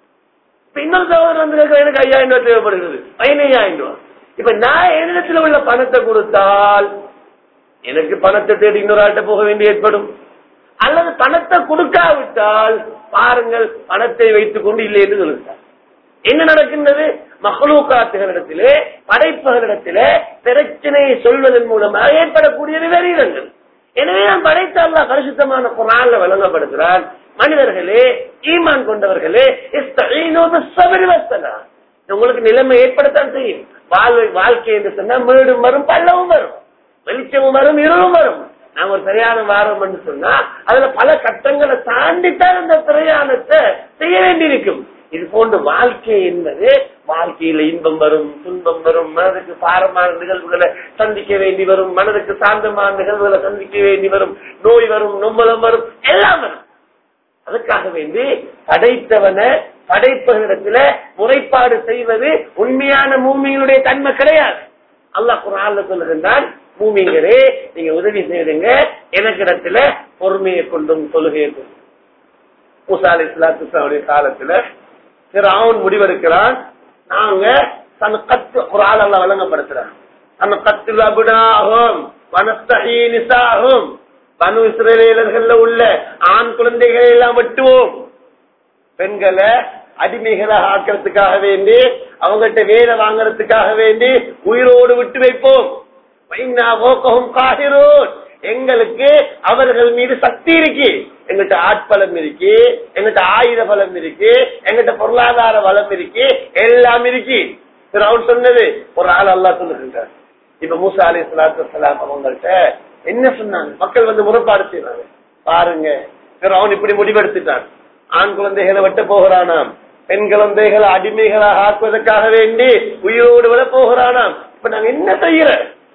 Speaker 1: இப்ப இன்னொரு சகோதரர் வந்து கேட்கிற எனக்கு ஐயாயிரம் ரூபாய் தேவைப்படுகிறது பதினையாயிரம் ரூபாய் இப்ப நான் என்னிடத்தில் உள்ள பணத்தை கொடுத்தால் எனக்கு பணத்தை தேடி இன்னொரு ஆள்கிட்ட போக வேண்டி ஏற்படும் அல்லது பணத்தை கொடுக்காவிட்டால் பாருங்கள் பணத்தை வைத்துக் கொண்டு இல்லை என்று சொல்லுகிறார் என்ன நடக்கின்றது மகளூக்காத்துகளிடத்திலே படைப்புகளிடத்திலே பிரச்சனையை சொல்வதன் மூலமாக ஏற்படக்கூடிய விபரீதங்கள் எனவே நான் படைத்த அல்லாஹ் பரிசுத்தமான குரான்ல வழங்கப்படுகிறான் மனிதர்களே ஈமான் கொண்டவர்களே இஸ்தஈனு பிஸ்ஸப்ரி வஸ்ஸலாம். உங்களுக்கு நிலைமை ஏற்படத்தான் செய்யும் வாழ்வை வாழ்க்கை என்று சொன்னா மேடும் வரும் பள்ளவும் வரும் வெளிச்சமும் வரும் இருளும் வரும் நாம ஒரு சரியான வாரம் என்று சொன்னா அதுல பல கட்டங்களை தாண்டித்தான் அந்த பிரயாணத்தை செய்ய வேண்டியிருக்கும் இது போன்ற வாழ்க்கை என்பது வாழ்க்கையில இன்பம் வரும் துன்பம் வரும் மனதுக்கு பாரமான நிகழ்வுகளை சந்திக்க வேண்டி வரும் மனதுக்கு சாந்தமான நிகழ்வுகளை சந்திக்க வேண்டி வரும் நோய் வரும் நொம்பலம் வரும் எல்லாம் வரும் அதுக்காக வேண்டி படைத்தவன படைப்பவனிடத்துல முறைப்பாடு செய்வது உண்மையான மூமியினுடைய தன்மை கிடையாது அல்லாஹ் குரான்ல சொல்லுகின்றான் மூமிங்களே நீங்க உதவி செய்யுங்க எனக்கு இடத்துல பொறுமையை கொண்டும் தொழுகையை கொண்டும் மூசா அலி இஸ்லாத்துடைய காலத்துல அவன் முடிவெடுக்கிறான் நாங்க தன் கத்து குரால் அல்ல வழங்கப்படுத்துறான் அந்த கத்து அபுடாகும் வனஸ்தகி நிசாகும் பனு இஸ்ரேலர்கள்ல உள்ள ஆண் குழந்தைகளை எல்லாம் வெட்டுவோம் பெண்களை அடிமைகளாக ஆக்கிறதுக்காக வேண்டி அவங்ககிட்ட வேலை வாங்குறதுக்காக வேண்டி உயிரோடு விட்டு வைப்போம் வைனா ஓக்ககும் காகிறோன் எங்களுக்கு அவர்கள் மீது சக்தி இருக்கு எங்கிட்ட ஆட்பலம் இருக்கு எங்கிட்ட ஆயுத பலம் இருக்கு எங்கிட்ட பொருளாதார வளம் இருக்கு எல்லாம் இருக்கு அவர் சொன்னது ஒரு ஆள் அல்லா சொல்லுகின்றார் இப்ப மூசா அலி சலாத்து அவங்கள்ட்ட என்ன சொன்னாங்க மக்கள் வந்து முறைப்பாடு செய்வாங்க பாருங்க அவன் இப்படி முடிவெடுத்துட்டான் ஆண் குழந்தைகளை வெட்ட போகிறானாம் பெண் குழந்தைகளை அடிமைகளாக ஆக்குவதற்காக வேண்டி உயிரோடு விட போகிறானாம் இப்ப நாங்க என்ன செய்யற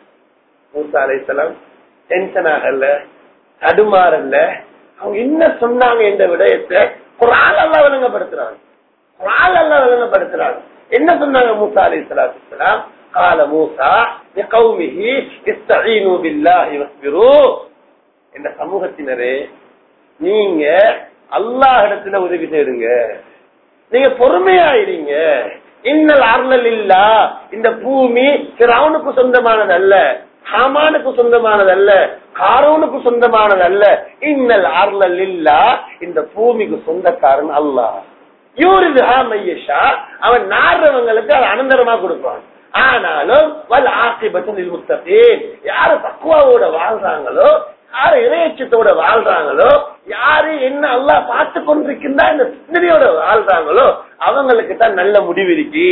Speaker 1: மூசா அலைசலாம் டென்ஷன் ஆகல தடுமாறல்ல அவங்க என்ன சொன்னாங்க என்ற விடயத்தை குரால் எல்லாம் விளங்கப்படுத்துறாங்க குரால் எல்லாம் விளங்கப்படுத்துறாங்க என்ன சொன்னாங்க மூசா அலி சலாத்துலாம் கால மூசா கௌமிஹி இஸ்தஈனு பில்லாஹி வஸ்பிரு என்ற சமூகத்தினரே நீங்க அல்லாஹ் இடத்துல உதவி செய்யுங்க நீங்க பொறுமையாயிருங்க இன்னல் அருளல் இல்லா இந்த பூமி கிரவுனுக்கு சொந்தமானது அல்ல ஹாமானுக்கு சொந்தமானது அல்ல காரோனுக்கு சொந்தமானது அல்ல இன்னல் அருளல் இல்லா இந்த பூமிக்கு சொந்தக்காரன் அல்லாஹ் யூரிது மையஷா அவன் நாடுறவங்களுக்கு அது அனந்தரமா கொடுப்பான் ஆனாலும் வல் ஆசிபத்தில் முத்தத்தேன் யாரு பக்குவாவோட வாழ்றாங்களோ யாரு இறையச்சத்தோட வாழ்றாங்களோ யாரு என்ன அல்லா பார்த்து கொண்டிருக்கின்றா இந்த சிந்தனையோட வாழ்றாங்களோ அவங்களுக்கு தான் நல்ல முடிவு இருக்கு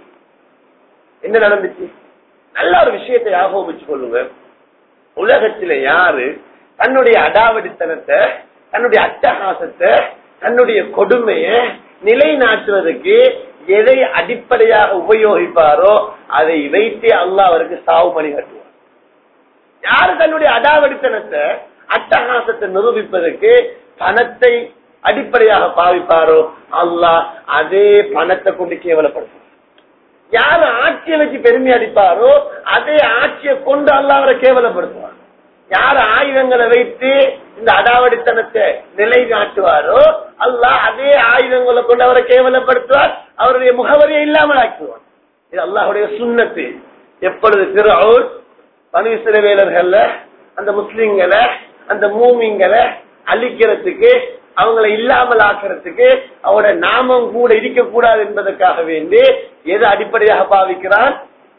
Speaker 1: என்ன நடந்துச்சு நல்ல ஒரு விஷயத்தை ஞாபகம் வச்சு கொள்ளுங்க உலகத்துல யாரு தன்னுடைய அடாவடித்தனத்தை தன்னுடைய அட்டகாசத்தை தன்னுடைய கொடுமைய நிலைநாட்டுவதற்கு எதை அடிப்படையாக உபயோகிப்பாரோ அதை வைத்தே அல்லாஹ் அவருக்கு சாவு மணி கட்டுவார் யாரு தன்னுடைய அடாவடித்தனத்தை அட்டகாசத்தை நிரூபிப்பதற்கு பணத்தை அடிப்படையாக பாவிப்பாரோ அல்லாஹ் அதே பணத்தை கொண்டு கேவலப்படுத்துவார் யாரு ஆட்சியை வச்சு பெருமை அடிப்பாரோ அதே ஆட்சியை கொண்டு அல்ல அவரை கேவலப்படுத்துவார் யார் ஆயுதங்களை வைத்து இந்த அடாவடித்தனத்தை நிலைநாட்டுவாரோ அல்லாஹ் அதே ஆயுதங்களை கொண்டு அவரை கேவலப்படுத்துவார் அவருடைய முகவரியை இல்லாமல் ஆக்குவார் இது அல்லாஹுடைய சுண்ணத்து எப்பொழுது திருவுள் பனு இஸ்ரவேலர்கள்ல அந்த முஸ்லிம்களை அந்த மூமிங்களை அழிக்கிறதுக்கு அவங்களை இல்லாமல் ஆக்கிறதுக்கு அவரோட நாமம் கூட இருக்கக்கூடாது என்பதற்காக வேண்டி எது அடிப்படையாக பாவிக்கிறான்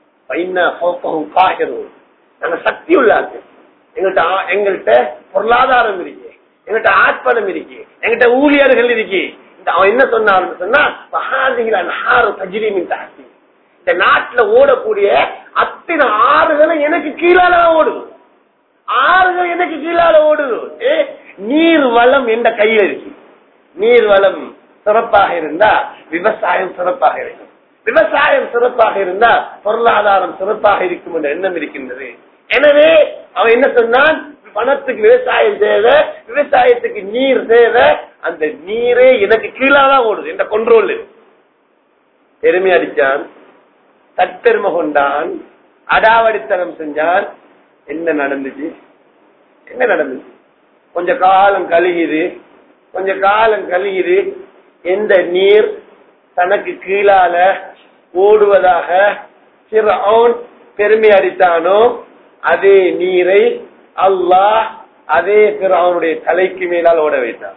Speaker 1: நாங்க சக்தி உள்ளாக்கு எங்கள்கிட்ட ஆ- எங்கள்கிட்ட பொருளாதாரம் இருக்கு எங்கள்கிட்ட ஆட்பணம் இருக்கு எங்கள்கிட்ட ஊழியர்கள் இருக்கு இந்த அவன் என்ன சொன்னான்னு சொன்னா மகாதிகள நகார தஜிரிமின் தாசி இந்த நாட்டுல ஓடக்கூடிய அத்தனை ஆறுகளும் எனக்கு கீழால தான் ஓடுது ஆறுகள் எனக்கு கீழால ஓடுது ஏ, நீர் வளம் என்ற கையில இருக்கு நீர் வளம் சிறப்பாக இருந்தா விவசாயம் சிறப்பாக இருக்கும் விவசாயம் சிறப்பாக இருந்தா பொருளாதாரம் சிறப்பாக இருக்கும் என்ற எண்ணம் இருக்கின்றது எனவே அவன் என்ன சொன்னான் பணத்துக்கு விவசாயம் தேவை விவசாயத்துக்கு நீர் தேவை அந்த நீரே எனக்கு கீழாதான் ஓடுது என்ற கொண்டோல் பெருமை அடிச்சான் தற்பெருமை கொண்டான் அடாவடித்தனம் செஞ்சான் என்ன நடந்துச்சு என்ன நடந்துச்சு கொஞ்ச காலம் கழுகிது கொஞ்ச காலம் கழுகிது எந்த நீர் தனக்கு கீழால ஓடுவதாக சிறவுன் பெருமை அடித்தானோ அதே நீரை அல்லாஹ் அதே பிறவனுடைய தலைக்கு மேலால் ஓட வைத்தான்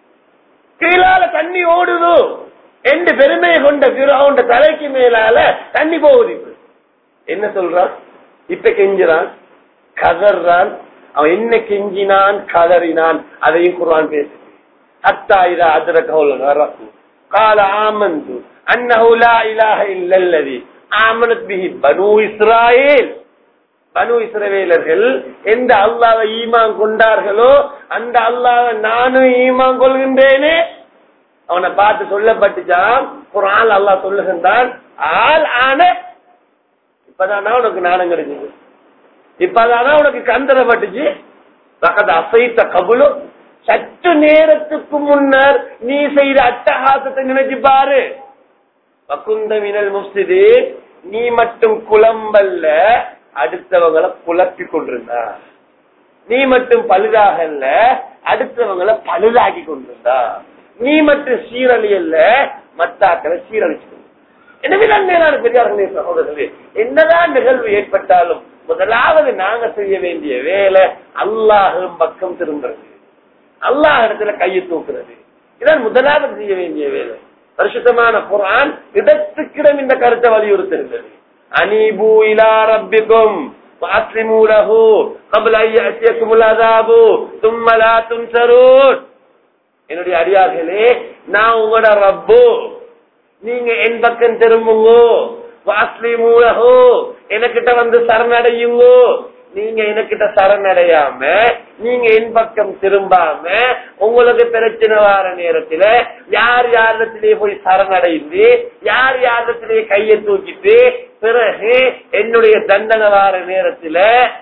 Speaker 1: கீழால தண்ணி ஓடுதோ என்று பெருமையை கொண்ட பிறவுண்ட தலைக்கு மேலால தண்ணி போகுது இப்ப என்ன சொல்றான் இப்ப கெஞ்சுறான் கதறான் அவன் என்ன கெஞ்சினான் கதறினான் அதையும் குர்ஆன் பேசு حتى إذا أدركه الغرق قال آمنت أنه لا إله إلا الذي آمنت به بنو إسرائيل பனு இஸ்ரவேலர்கள் எந்த அல்லாவை ஈமான் கொண்டார்களோ அந்த அல்லாவை நானும் ஈமான் கொள்கின்றேனே அவனை பார்த்து சொல்லப்பட்டுச்சான் குரான் அல்லாஹ் சொல்லுகின்றான் ஆள் ஆன இப்பதானா உனக்கு நாணம் கிடைச்சது இப்பதானா உனக்கு கந்தரப்பட்டுச்சு பக்கத்து அசைத்த கபுலும் சற்று நேரத்துக்கு முன்னர் நீ செய்த அட்டகாசத்தை நினைச்சு பாரு வக்குந்த மினல் முஃப்சிது நீ மட்டும் குழம்பல்ல அடுத்தவங்களை குழப்பி கொண்டிருந்தா நீ மட்டும் பழுதாகல்ல அடுத்தவங்களை பழுதாக்கி கொண்டிருந்தா நீ மட்டும் சீரழி அல்ல மத்தாக்களை சீரழிச்சு எனவேதான் மேலான பெரியார்களே சகோதரர்களே என்னதான் நிகழ்வு ஏற்பட்டாலும் முதலாவது நாங்க செய்ய வேண்டிய வேலை அல்லாஹும் பக்கம் திரும்புறது அல்லாஹ் இடத்துல கையை தூக்குறது இதான் முதலாவது செய்ய வேண்டிய வேலை பரிசுத்தமான குரான் இடத்துக்கிடம் இந்த கருத்தை வலியுறுத்திருந்தது அனீபு இலா ரப்பிக்கும் وأسلموا له قبل أن يأتيكم العذاب ثم لا تنصرون என்னுடைய அடியார்களே நான் உங்களோட ரப்பு நீங்க என் பக்கம் திரும்புங்கோ வாஸ்லி மூலகோ எனக்கிட்ட வந்து சரணடையுங்கோ நீங்க எனக்கிட்ட சரணடையாம நீங்க என் பக்கம் திரும்பாம உங்களுக்கு பிரச்சனை வார நேரத்துல யார் யாரிடத்திலே போய் சரணடைந்து யார் யாரிடத்திலே கையை தூக்கிட்டு பிறகு என்னுடைய தண்டனை வார நேரத்துல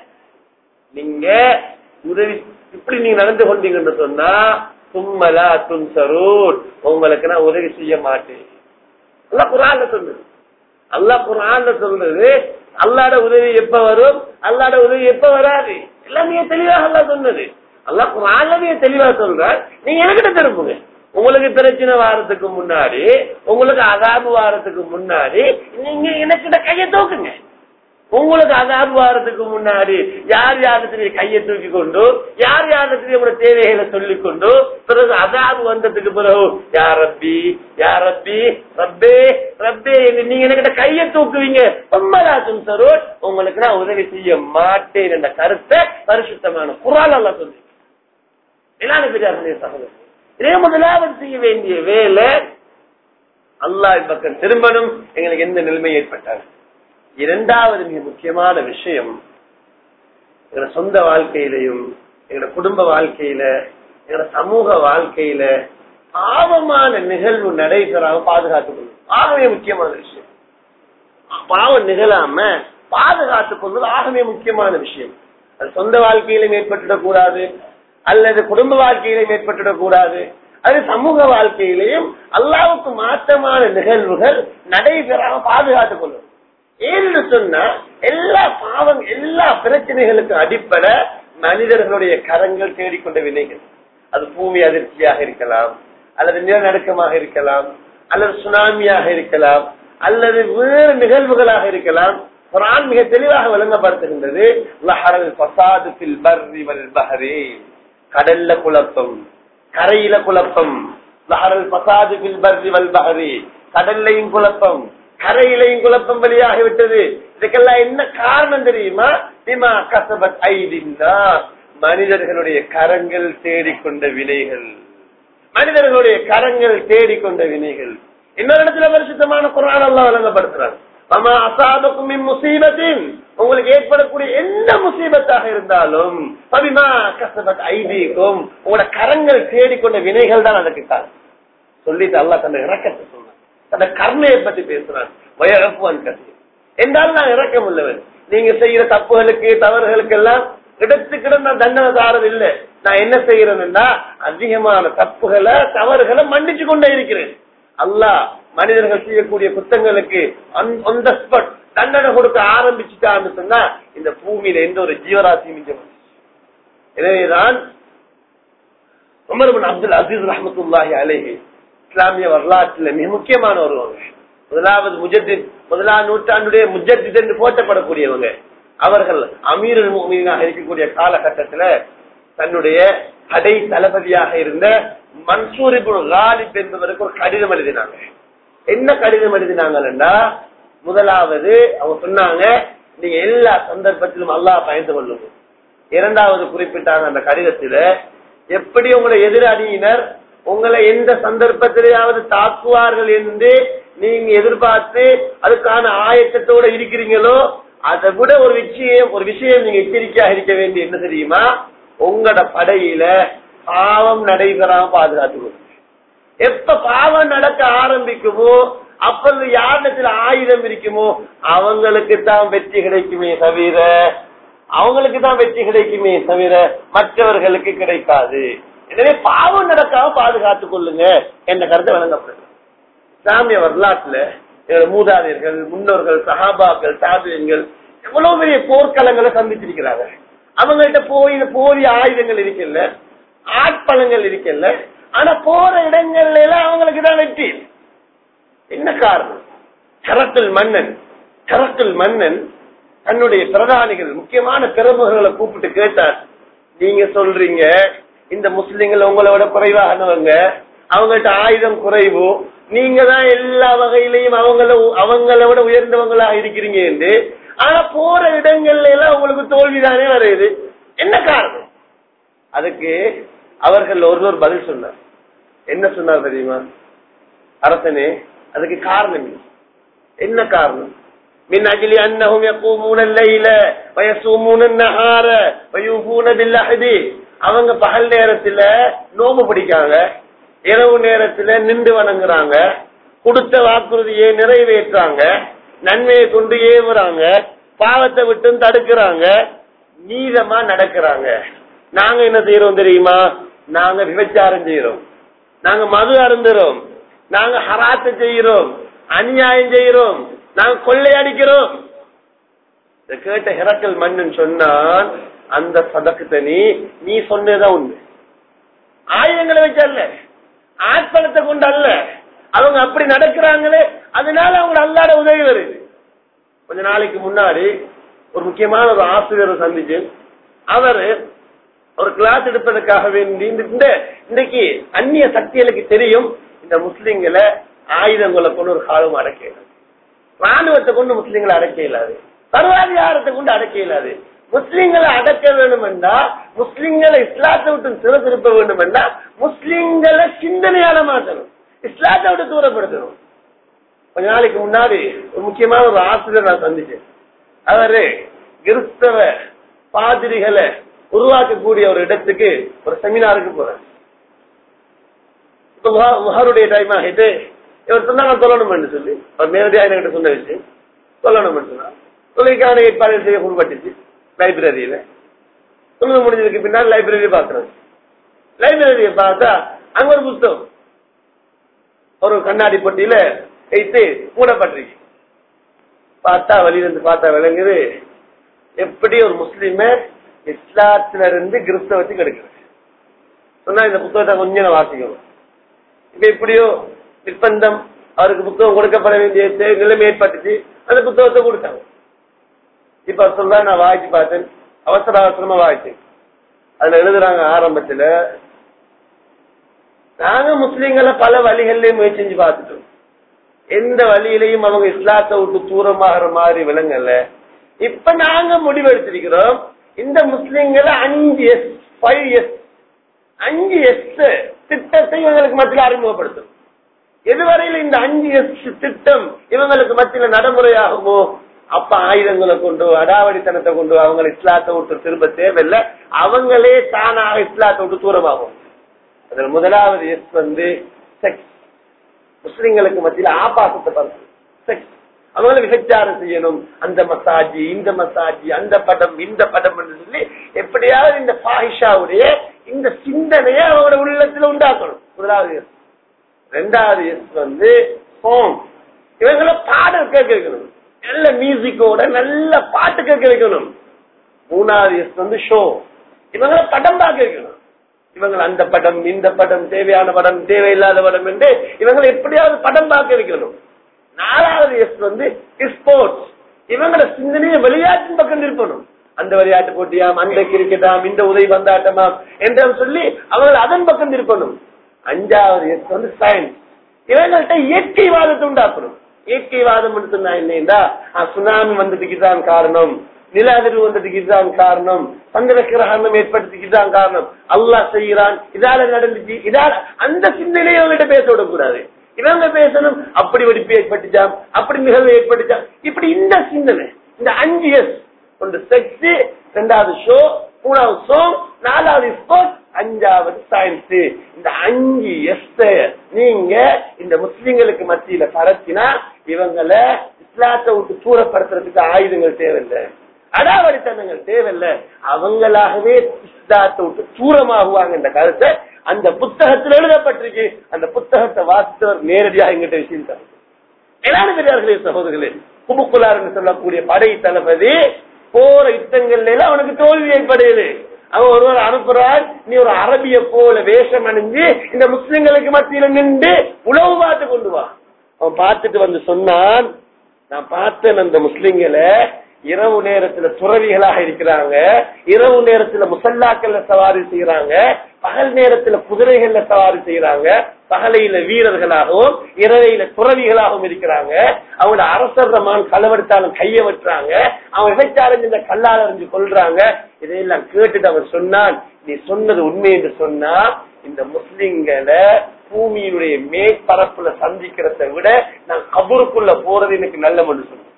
Speaker 1: நீங்க உதவி இப்படி நீங்க நடந்து கொண்டீங்கன்னு சொன்னா சும்மலா துன்சரூன் உங்களுக்கு நான் உதவி செய்ய மாட்டேன் அல்லாஹ் குரான்ல சொல்லுது அல்லாஹ் குரான்ல சொல்றது அல்லாட உதவி எப்ப வரும் அல்லாட உதவி எப்ப வராது எல்லாமே தெளிவாக அல்லாஹ் சொன்னது அல்லாஹ் குரான்லவே தெளிவா சொல்றார் நீங்க எனக்கிட்ட திரும்புங்க உங்களுக்கு பிரச்சனை வாரத்துக்கு முன்னாடி உங்களுக்கு அதாபு வாரத்துக்கு முன்னாடி நீங்க எனக்கிட்ட கையை தூக்குங்க உங்களுக்கு அதாபு வாரத்துக்கு முன்னாடி யார் யாரிடத்திலே கையை தூக்கி கொண்டு யார் யாரிடத்திலே உங்களோட தேவைகளை சொல்லிக் கொண்டு பிறகு அதாபு வந்ததுக்கு பிறகு யார் ரப்பி யார் ரப்பி ரப்பே ரப்பே என்று நீங்க என்கிட்ட கையை தூக்குவீங்க பொம்மலாசும் சரோட் உங்களுக்கு நான் உதவி செய்ய மாட்டேன் என்ற கருத்தை பரிசுத்தமான குரால் எல்லாம் சொல்லி எல்லாம் பெரியார்களே சகோதரர் இதே முதலாவது செய்ய வேண்டிய வேலை அல்லாஹ் பக்கம் திரும்பணும் எங்களுக்கு எந்த நிலைமை ஏற்பட்டார் இரண்டாவது மிக முக்கியமான விஷயம் எங்களோட சொந்த வாழ்க்கையிலையும் எங்களோட குடும்ப வாழ்க்கையில எங்களோட சமூக வாழ்க்கையில பாவமான நிகழ்வு நடைபெறாம பாதுகாத்துக் கொள்ளும் ஆகவே முக்கியமான விஷயம் பாவம் நிகழாம பாதுகாத்துக் கொள்வது ஆகவே முக்கியமான விஷயம் அது சொந்த வாழ்க்கையிலும் ஏற்பட்டுடக் கூடாது அல்லது குடும்ப வாழ்க்கையிலும் ஏற்பட்டுடக் கூடாது அது சமூக வாழ்க்கையிலையும் அல்லாவுக்கு மாற்றமான நிகழ்வுகள் நடைபெறாம பாதுகாத்துக் கொள்ளும் ஏன்னு சொன்னா எல்லா பாவம் எல்லா பிரச்சனைகளுக்கும் அடிப்படை மனிதர்களுடைய கரங்கள் தேடிக்கொண்ட வினைகள் அது பூமி அதிர்ச்சியாக இருக்கலாம் அல்லது நிலநடுக்கமாக இருக்கலாம் அல்லது சுனாமியாக இருக்கலாம் அல்லது வேறு நிகழ்வுகளாக இருக்கலாம் குரான் மிக தெளிவாக விளங்கப்படுத்துகின்றது லஹரல் ஃபசாது ஃபில் பர்ரி வல் பஹரி கடல்ல குழப்பம் கரையில குழப்பம் லஹரல் ஃபசாது ஃபில் பர்ரி வல் பஹரி கடல்லையும் குழப்பம் கரையிலையும் குழப்பம் வெளியாகிவிட்டது இதுக்கெல்லாம் என்ன காரணம் தெரியுமா பிமா கசபத் ஐதின்னா மனிதர்களுடைய கரங்கள் தேடிக்கொண்ட வினைகள் மனிதர்களுடைய கரங்கள் தேடிக்கொண்ட வினைகள் இன்னொரு இடத்துல பரிசுத்தமான குரான் எல்லாம் வழங்கப்படுத்துறாங்க அம்மா அசாபக்கும் முசீபத்தின் உங்களுக்கு ஏற்படக்கூடிய எந்த முசீபத்தாக இருந்தாலும் பபிமா கசபத் ஐதீகம் உங்களோட கரங்கள் தேடிக்கொண்ட வினைகள் தான் அதுக்கு காரணம் சொல்லிட்டு அல்லாஹ் தன்னை இறக்கத்தை சொன்னான் தன்னை கருணையை பத்தி பேசுறான் வயப்புவான் கசி என்றால் நான் இறக்கம் உள்ளவன் நீங்க செய்யற தப்புகளுக்கு தவறுகளுக்கு எல்லாம் இடத்துக்கிட நான் தண்டனை தாரது இல்லை நான் என்ன செய்யறேன்னா அதிகமான தப்புகளை தவறுகளை மன்னிச்சு கொண்டே இருக்கிறேன் அல்லாஹ் மனிதர்கள் செய்யக்கூடிய குத்தங்களுக்கு on the spot தண்டனை கொடுக்க ஆரம்பிச்சுட்டான்னு சொன்னா இந்த பூமியில எந்த ஒரு ஜீவராசியும் மிஞ்ச முடியாது. எனவேதான் உமர் பின் அப்துல் அசீஸ் ரஹமத்துல்லாஹி அலைஹி இஸ்லாமிய வரலாற்றுல மிக முக்கியமான ஒருவங்க முதலாவது முஜத்தித் முதலாம் நூற்றாண்டுடைய முஜத்தித் என்று போற்றப்படக்கூடியவங்க அவர்கள் அமீருல் முஃமினீனாக இருக்கக்கூடிய காலகட்டத்துல தன்னுடைய கடை தளபதியாக இருந்த மன்சூர் இப்னு காலிப் என்பவருக்கு ஒரு கடிதம் எழுதினாங்க என்ன கடிதம் எழுதினாங்கன்னா முதலாவது அவங்க சொன்னாங்க நீங்க எல்லா சந்தர்ப்பத்திலும் அல்லாஹ் பயந்து கொள்ளுங்க இரண்டாவது குறிப்பிட்டாங்க அந்த கடிதத்துல எப்படி உங்களுடைய எதிராளியினர் உங்களை எந்த சந்தர்ப்பத்திலேயாவது தாக்குவார்கள் என்று நீங்க எதிர்பார்த்து அதுக்கான ஆயத்தத்தோட இருக்கிறீங்களோ அதை விட ஒரு விஷயம் ஒரு விஷயம் நீங்க எச்சரிக்கையாக இருக்க வேண்டிய என்ன தெரியுமா உங்களோட படையில பாவம் நடைபெறாம பாதுகாத்துக்கணும் எப்ப பாவம் நடக்க ஆரம்பிக்குமோ அப்பொழுது யாரிடத்தில் ஆயுதம் இருக்குமோ அவங்களுக்கு தான் வெற்றி கிடைக்குமே தவிர அவங்களுக்கு தான் வெற்றி கிடைக்குமே தவிர மற்றவர்களுக்கு கிடைக்காது எனவே பாவம் நடக்காம பாதுகாத்துக் கொள்ளுங்க என்ற கருத்தை வழங்கப்படுது இஸ்லாமிய வரலாற்றுல எங்களோட மூதாதையர்கள் முன்னோர்கள் சஹாபாக்கள் தாபியங்கள் எவ்வளவு பெரிய போர்க்களங்களை சந்திச்சிருக்கிறாங்க அவங்கள்ட்ட போய் போதிய ஆயுதங்கள் இருக்கல ஆட்பலங்கள் இருக்கல ஆனா போற இடங்கள்ல எல்லாம் அவங்களுக்கு தான் வெற்றி என்ன காரணம் கரத்தில் மன்னன் கரத்தில் மன்னன் தன்னுடைய பிரதானிகள் முக்கியமான பிரமுகர்களை கூப்பிட்டு கேட்டார் நீங்க சொல்றீங்க இந்த முஸ்லிம்கள் உங்களோட குறைவானவங்க அவங்கள்ட்ட ஆயுதம் குறைவு நீங்க தான் எல்லா வகையிலையும் அவங்கள அவங்கள விட உயர்ந்தவங்களா இருக்கிறீங்க என்று ஆனா போற இடங்கள்ல எல்லாம் உங்களுக்கு தோல்விதானே வருது என்ன காரணம் அதுக்கு அவர்கள் ஒருவர் பதில் சொன்னார் என்ன சொன்னார் தெரியுமா அரசனே அதுக்கு காரணம் இல்லை. என்ன காரணம் من أجل أنهم يقومون الليل ويصومون النهار ويوفون بالعهد அவங்க பகல் நேரத்துல நோம்பு பிடிக்காங்க இரவு நேரத்துல நின்று வணங்குறாங்க கொடுத்த வாக்குறுதியை நிறைவேற்றாங்க நன்மையை கொண்டு ஏவுறாங்க பாவத்தை விட்டு தடுக்கிறாங்க நீதமா நடக்கிறாங்க நாங்க என்ன செய்யறோம் தெரியுமா நாங்க விபச்சாரம் செய்யறோம் நாங்க மது அருந்துறோம் நாங்க ஹராத்து செய்கிறோம் அநியாயம் செய்கிறோம் நாங்க கொள்ளையடிக்கிறோம் இதை கேட்ட ஹிரக்கல் மன்னன் சொன்னான் அந்த சதக்கத்தை நீ நீ சொன்னதுதான் உண்மை ஆயுதங்களை வச்சு அல்ல ஆட்பலத்தை கொண்டு அல்ல அவங்க அப்படி நடக்கிறாங்களே அதனால அவங்க அல்லாட உதவி வருது கொஞ்ச நாளைக்கு முன்னாடி ஒரு முக்கியமான ஒரு ஆசிரியரை சந்திச்சு அவரு ஒரு கிளாஸ் எடுப்பதற்காக வேண்டி இந்த- இந்த இன்னைக்கு அந்நிய சக்திகளுக்கு தெரியும் இந்த முஸ்லிம்களை ஆயுதங்களை கொண்டு ஒரு காலம் அடக்க இயலாது ராணுவத்தை கொண்டு முஸ்லிம்களை அடக்க இயலாது சர்வாதிகாரத்தை கொண்டு அடக்க இயலாது முஸ்லிம்களை அடக்க வேண்டும் என்றா முஸ்லிம்களை இஸ்லாத்தை விட்டு சிறு திருப்ப வேண்டும் என்றா முஸ்லிம்களை சிந்தனையால மாற்றணும் இஸ்லாத்தை விட்டு தூரப்படுத்தணும் கொஞ்ச நாளைக்கு முன்னாடி ஒரு முக்கியமான ஒரு ஆசிரியர் நான் சந்திச்சேன் அவரு கிறிஸ்தவ பாதிரிகளை உருவாக்கக்கூடிய ஒரு இடத்துக்கு ஒரு செமினாருக்கு போறாரு இப்ப முஹா- முஹருடைய டைம் ஆகிட்டு இவர் சொன்னாங்க சொல்லணும்னு சொல்லி அவர் நேரடியாக என்கிட்ட சொன்ன விஷயம் சொல்லணும்னு சொன்னார் தொழிற்கான ஏற்பாடு செய்ய உருவாட்டுச்சு லைப்ரரியில தொழுது முடிஞ்சதுக்கு பின்னால் லைப்ரரி பாக்குறது லைப்ரரியை பார்த்தா அங்க ஒரு புத்தகம் ஒரு கண்ணாடி பொட்டியில வைத்து மூடப்பட்டிருக்கு பார்த்தா வெளியிலிருந்து பார்த்தா விளங்குது எப்படி ஒரு முஸ்லீம இஸ்லாத்துல இருந்து கிறிஸ்தவத்துக்கு எடுக்கிறது சொன்னா இந்த புத்தகத்தை கொஞ்சம் வாசிக்கணும் இப்ப எப்படியோ நிர்பந்தம் அவருக்கு புத்தகம் கொடுக்கப்பட வேண்டிய தே- நிலைமை ஏற்பட்டுச்சு அந்த புத்தகத்தை கொடுத்தாங்க இப்ப அவர் சொல்றா நான் வாய்ச்சி பார்த்தேன் அவசர அவசரமா வாய்ச்சேன் அதுல எழுதுறாங்க ஆரம்பத்துல நாங்க முஸ்லீம்களை பல வழிகள்லயும் முயற்சி செஞ்சு பார்த்துட்டோம் எந்த வழியிலையும் அவங்க இஸ்லாத்தை விட்டு தூரமாகிற மாதிரி விளங்கல இப்ப நாங்க முடிவெடுத்திருக்கிறோம் இந்த முஸ்லீம்களை அஞ்சு எஸ் ஃபைவ் எஸ் அஞ்சு எஸ் திட்டத்தை இவங்களுக்கு மத்தியில் அறிமுகப்படுத்தும் எதுவரையில் இந்த அஞ்சு எஸ் திட்டம் இவங்களுக்கு மத்தியில நடைமுறையாகுமோ அப்ப ஆயுதங்களை கொண்டு அடாவடித்தனத்தை கொண்டு அவங்க இஸ்லாத்தை விட்டு திரும்ப தேவையில்லை அவங்களே தானாக இஸ்லாத்தை விட்டு தூரமாகும் அதுல முதலாவது எஸ் வந்து செக்ஸ் முஸ்லிம்களுக்கு மத்தியில ஆபாசத்தை பார்த்து செக்ஸ் அவங்கள விபச்சாரம் செய்யணும் அந்த மசாஜி இந்த மசாஜி அந்த படம் இந்த படம் என்று சொல்லி எப்படியாவது இந்த பாஹிஷாவுடைய இந்த சிந்தனையை அவங்களோட உள்ளத்துல உண்டாக்கணும் முதலாவது எஸ் ரெண்டாவது எஸ் வந்து சாங் இவங்கள பாடல் கேட்க வைக்கணும் நல்ல மியூசிக்கோட நல்ல பாட்டு கேட்க வைக்கணும் மூணாவது எஸ் வந்து ஷோ இவங்கள படம் பார்க்க வைக்கணும் இவங்க அந்த படம் இந்த படம் தேவையான படம் தேவையில்லாத படம் என்று இவங்களை எப்படியாவது படம் பார்க்க வைக்கணும் நாலாவது எஸ் வந்து ஸ்போர்ட்ஸ் இவங்களோட சிந்தனையை விளையாட்டின் பக்கம் திருப்பணும் அந்த விளையாட்டு போட்டியாம் அந்த கிரிக்கெட்டாம் இந்த உதவி பந்தாட்டமாம் என்று சொல்லி அவங்களை அதன் பக்கம் திருப்பணும் அஞ்சாவது எஸ் வந்து சயின்ஸ் இவங்கள்ட்ட இயற்கைவாதத்தை உண்டாக்கணும் இயற்கைவாதம் சொன்னா என்னன்னா சுனாமி வந்ததுக்கு தான் காரணம் நில அதிர்வு வந்ததுக்கு இதுதான் காரணம் சந்திர கிரகணம் ஏற்பட்டதுக்கு இதுதான் காரணம் அல்லாஹ் செய்கிறான் இதால நடந்துச்சு இதால அந்த சிந்தனையை அவங்ககிட்ட பேச விடக்கூடாது இவங்க பேசணும் அப்படி வெடிப்பு ஏற்பட்டுச்சாம் அப்படி நிகழ்வு ஏற்பட்டுச்சாம் இப்படி இந்த சிந்தனை இந்த அஞ்சு எஸ் ஒன்று செக்ஸ் ரெண்டாவது ஷோ மூணாவது சோங் நாலாவது ஸ்போர்ட் அஞ்சாவது சயின்ஸ் இந்த அஞ்சு எஸ் நீங்க இந்த முஸ்லிம்களுக்கு மத்தியில பரத்தினா இவங்களை இஸ்லாத்தை விட்டு தூரப்படுத்துறதுக்கு ஆயுதங்கள் தேவையில்லை அடாவடித்தனங்கள் தேவையில்லை அவங்களாகவே இஸ்லாத்தை விட்டு தூரமாகுவாங்க என்ற கருத்தை அந்த புத்தகத்தில் எழுதப்பட்டிருக்கு அந்த புத்தகத்தை வாசித்தவர் நேரடியாக எங்கிட்ட விஷயம் தரும் மேலான பெரியார்களே சகோதரர்களே குமுக்குலார் என்று சொல்லக்கூடிய படை தளபதி போற யுத்தங்கள்ல எல்லாம் அவனுக்கு தோல்வி ஏற்படுது அவன் ஒருவர் அனுப்புறான் நீ ஒரு அரபிய போல வேஷம் அணிஞ்சு இந்த முஸ்லிம்களுக்கு மத்தியில நின்று உழவு பார்த்து கொண்டு வா அவன் பார்த்துட்டு வந்து சொன்னான் நான் பார்த்தேன் அந்த முஸ்லிம்களை இரவு நேரத்துல துறவிகளாக இருக்கிறாங்க இரவு நேரத்துல முசல்லாக்கள்ல சவாரி செய்யறாங்க பகல் நேரத்துல குதிரைகள்ல சவாரி செய்யறாங்க பகலையில வீரர்களாகவும் இரவையில துறவிகளாகவும் இருக்கிறாங்க அவங்களோட அரசர்மான் களவெடுத்தாலும் கைய வெட்டுறாங்க அவன் விபச்சாரம் இந்த கல்லால் அறிஞ்சு கொள்றாங்க இதையெல்லாம் கேட்டுட்டு அவன் சொன்னான் நீ சொன்னது உண்மை என்று சொன்னா இந்த முஸ்லிம்களை பூமியினுடைய மேற்பரப்புல சந்திக்கிறத விட நான் கபருக்குள்ள போறது எனக்கு நல்ல மனு சொன்னேன்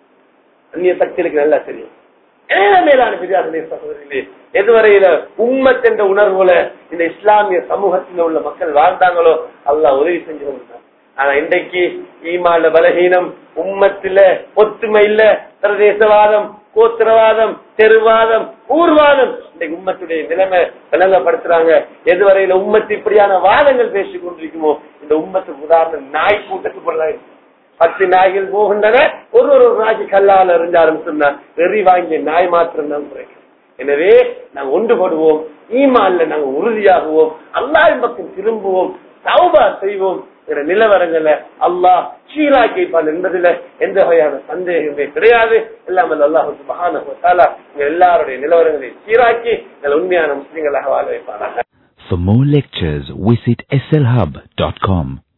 Speaker 1: அந்நிய சக்திகளுக்கு நல்லா தெரியும் ஏன மேலான பெரியார்களே சகோதரிகளே எதுவரையில உம்மத் என்ற உணர்வுல இந்த இஸ்லாமிய சமூகத்தில் உள்ள மக்கள் வாழ்ந்தாங்களோ அல்லாஹ் உதவி செஞ்சு கொண்டார் ஆனா இன்றைக்கு ஈமால பலகீனம் உம்மத்துல ஒத்துமை இல்ல பிரதேசவாதம் கோத்திரவாதம் தெருவாதம் ஊர்வாதம் இன்றைக்கு உம்மத்துடைய நிலைமை விளங்கப்படுத்துறாங்க எதுவரையில உம்மத்து இப்படியான வாதங்கள் பேசிக் கொண்டிருக்குமோ இந்த உம்மத்துக்கு உதாரணம் நாய் கூட்டத்துக்கு போடுறாங்க பத்து நாய்கள் போகின்றன ஒரு ஒரு நாய்க்கு கல்லால் எறிஞ்சாலும் சொன்னா வெறி வாங்கிய நாய் மாத்திரம் தான் குறைக்கும் எனவே நாங்க ஒன்றுபடுவோம் ஈமான்ல நாங்க உறுதியாகுவோம் அல்லாஹ் பக்கம் திரும்புவோம் சௌபா செய்வோம் என்ற நிலவரங்களை அல்லாஹ் சீராக்கிப்பான் என்பதுல எந்த வகையான சந்தேகமே கிடையாது இல்லாமல் அல்லாஹு சுபஹான எல்லாருடைய நிலவரங்களை சீராக்கி எங்கள் உண்மையான முஸ்லிம்களாக வாழ வைப்பானாக
Speaker 2: For more lectures, visit slhub.com.